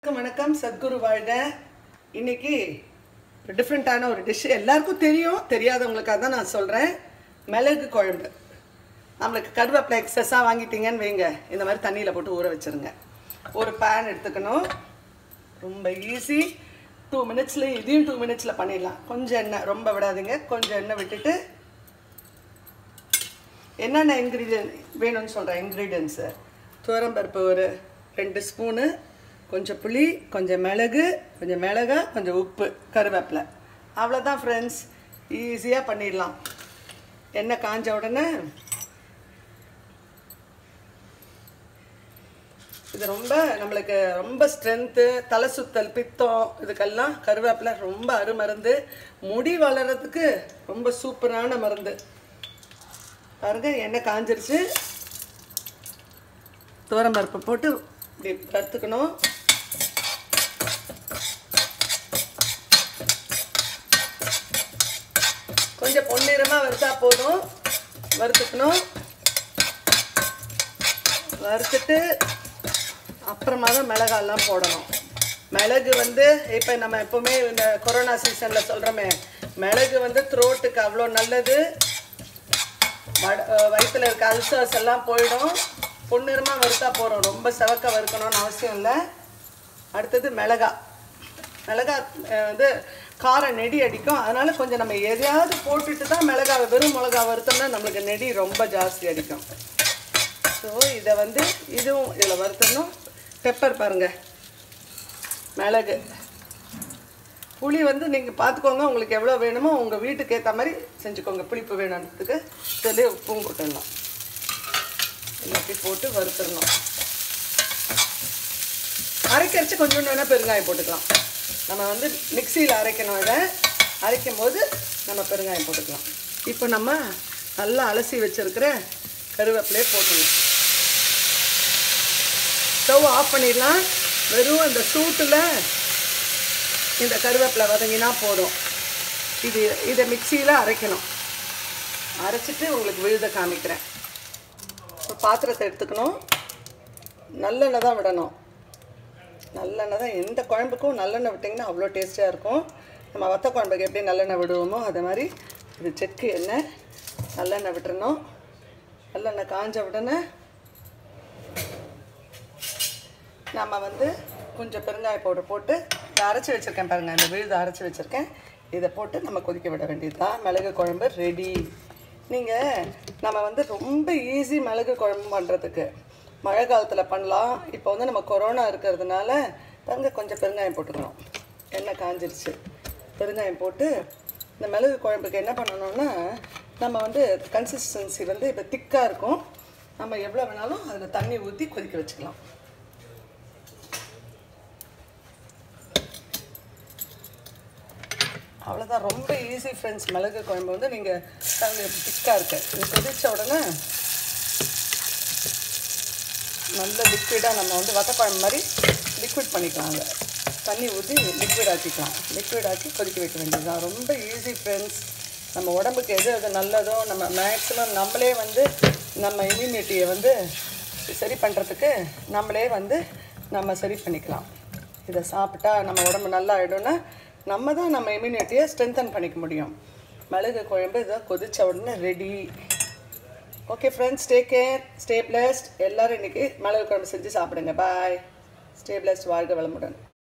வணக்கம் வணக்கம் சத்குரு வாழ்க இன்னைக்கு டிஃப்ரெண்ட்டான ஒரு டிஷ் எல்லாருக்கும் தெரியும் தெரியாதவங்களுக்காக தான் நான் சொல்கிறேன் மிளகு குழம்பு நம்மளுக்கு கருவேப்பிலை எக்ஸஸாக வாங்கிட்டீங்கன்னு வைங்க இந்த மாதிரி தண்ணியில் போட்டு ஊற வச்சிருங்க ஒரு பேன் எடுத்துக்கணும் ரொம்ப ஈஸி டூ மினிட்ஸில் இதையும் டூ மினிட்ஸில் பண்ணிடலாம் கொஞ்சம் எண்ணெய் ரொம்ப விடாதீங்க கொஞ்சம் எண்ணெய் விட்டுட்டு என்னென்ன இன்க்ரீடியன்ட் வேணும்னு சொல்கிறேன் இன்க்ரீடியன்ஸு துவரம்பருப்பு ஒரு ரெண்டு ஸ்பூனு கொஞ்சம் புளி கொஞ்சம் மிளகு கொஞ்சம் மிளகா கொஞ்சம் உப்பு கருவேப்பிலை அவ்வளோதான் ஃப்ரெண்ட்ஸ் ஈஸியாக பண்ணிடலாம் எண்ணெய் காஞ்ச உடனே இது ரொம்ப நம்மளுக்கு ரொம்ப ஸ்ட்ரென்த்து தலை சுத்தல் பித்தம் இதுக்கெல்லாம் கருவேப்பிலை ரொம்ப அருமருந்து முடி வளர்கிறதுக்கு ரொம்ப சூப்பரான மருந்து பாருங்க எண்ணெய் காஞ்சிருச்சு பருப்பு போட்டு இப்படி வறுத்துக்கணும் கொஞ்சம் பொன்னிறமாக வறுத்தா போதும் வறுத்துக்கணும் வறுத்துட்டு அப்புறமா தான் மிளகாலாம் போடணும் மிளகு வந்து இப்போ நம்ம எப்போவுமே இந்த கொரோனா சீசனில் சொல்கிறோமே மிளகு வந்து த்ரோட்டுக்கு அவ்வளோ நல்லது வட வயிற்றில் இருக்க அல்சர்ஸ் எல்லாம் போயிடும் பொன்னிறமாக வறுத்தா போகிறோம் ரொம்ப செவக்க வறுக்கணும்னு அவசியம் இல்லை அடுத்தது மிளகா மிளகா அஹ், வந்து காரம் நெடி அடிக்கும் அதனால் கொஞ்சம் நம்ம எதையாவது போட்டுட்டு தான் மிளகாவை வெறும் மிளகா வறுத்தோம்னா நம்மளுக்கு நெடி ரொம்ப ஜாஸ்தி அடிக்கும் ஸோ இதை வந்து இதுவும் இதில் வறுத்தணும் பெப்பர் பாருங்கள் மிளகு புளி வந்து நீங்கள் பார்த்துக்கோங்க உங்களுக்கு எவ்வளோ வேணுமோ உங்கள் வீட்டுக்கு ஏற்ற மாதிரி செஞ்சுக்கோங்க புளிப்பு வேணுன்றதுக்கு இதில் உப்பும் போட்டுடலாம் எல்லாத்தையும் போட்டு வறுத்துடணும் அரைக்கரைச்சி கொஞ்சோண்டு வேணால் பெருங்காயம் போட்டுக்கலாம் நம்ம வந்து மிக்சியில் அரைக்கணும் இதை அரைக்கும் போது நம்ம பெருங்காயம் போட்டுக்கலாம் இப்போ நம்ம நல்லா அலசி வச்சிருக்கிற கருவேப்பிலையை போட்டுடலாம் ஸ்டவ் ஆஃப் பண்ணிடலாம் வெறும் அந்த சூட்டில் இந்த கருவேப்பிலை வதங்கினா போதும் இது இதை மிக்சியில் அரைக்கணும் அரைச்சிட்டு உங்களுக்கு விழுத காமிக்கிறேன் ஒரு பாத்திரத்தை எடுத்துக்கணும் நல்லெண்ணெய் தான் விடணும் நல்லெண்ணெய் தான் எந்த குழம்புக்கும் நல்லெண்ணெய் விட்டிங்கன்னா அவ்வளோ டேஸ்டியாக இருக்கும் நம்ம வத்த குழம்புக்கு எப்படி நல்லெண்ணெய் விடுவோமோ அதே மாதிரி இது செக்கு எண்ணெய் நல்லெண்ணெய் விட்டுறணும் நல்லெண்ணெய் காஞ்ச உடனே நம்ம வந்து கொஞ்சம் பெருங்காய பவுடர் போட்டு இதை அரைச்சி வச்சுருக்கேன் பாருங்கள் இந்த விழுதை அரைச்சி வச்சுருக்கேன் இதை போட்டு நம்ம கொதிக்க விட வேண்டியது தான் மிளகு குழம்பு ரெடி நீங்கள் நம்ம வந்து ரொம்ப ஈஸி மிளகு குழம்பு பண்ணுறதுக்கு மழை காலத்தில் பண்ணலாம் இப்போ வந்து நம்ம கொரோனா இருக்கிறதுனால பாருங்க கொஞ்சம் பெருங்காயம் போட்டுக்கணும் எண்ணெய் காஞ்சிருச்சு பெருங்காயம் போட்டு இந்த மிளகு குழம்புக்கு என்ன பண்ணணும்னா நம்ம வந்து கன்சிஸ்டன்சி வந்து இப்போ திக்காக இருக்கும் நம்ம எவ்வளோ வேணாலும் அதில் தண்ணி ஊற்றி கொதிக்க வச்சுக்கலாம் அவ்வளோதான் ரொம்ப ஈஸி ஃப்ரெண்ட்ஸ் மிளகு குழம்பு வந்து நீங்கள் திக்காக இருக்கு இது கொதிச்ச உடனே நல்ல லிக்விடாக நம்ம வந்து வத்த குழம்பு மாதிரி லிக்விட் பண்ணிக்கலாங்க தண்ணி ஊற்றி லிக்விட் ஆக்கிக்கலாம் லிக்விட் ஆக்கி கொதிக்க வைக்க வேண்டியதுதான் ரொம்ப ஈஸி ஃப்ரெண்ட்ஸ் நம்ம உடம்புக்கு எது எது நல்லதோ நம்ம மேக்ஸிமம் நம்மளே வந்து நம்ம இம்யூனிட்டியை வந்து சரி பண்ணுறதுக்கு நம்மளே வந்து நம்ம சரி பண்ணிக்கலாம் இதை சாப்பிட்டா நம்ம உடம்பு நல்லா ஆகிடும்னா நம்ம தான் நம்ம இம்யூனிட்டியை ஸ்ட்ரென்தன் பண்ணிக்க முடியும் மிளகு குழம்பு இதை கொதிச்ச உடனே ready okay friends take care stay blessed எல்லோரும் இன்றைக்கி மிளகு குழம்பு செஞ்சு சாப்பிடுங்க பாய் ஸ்டே பிளஸ்ட் வாழ்க வளமுடன்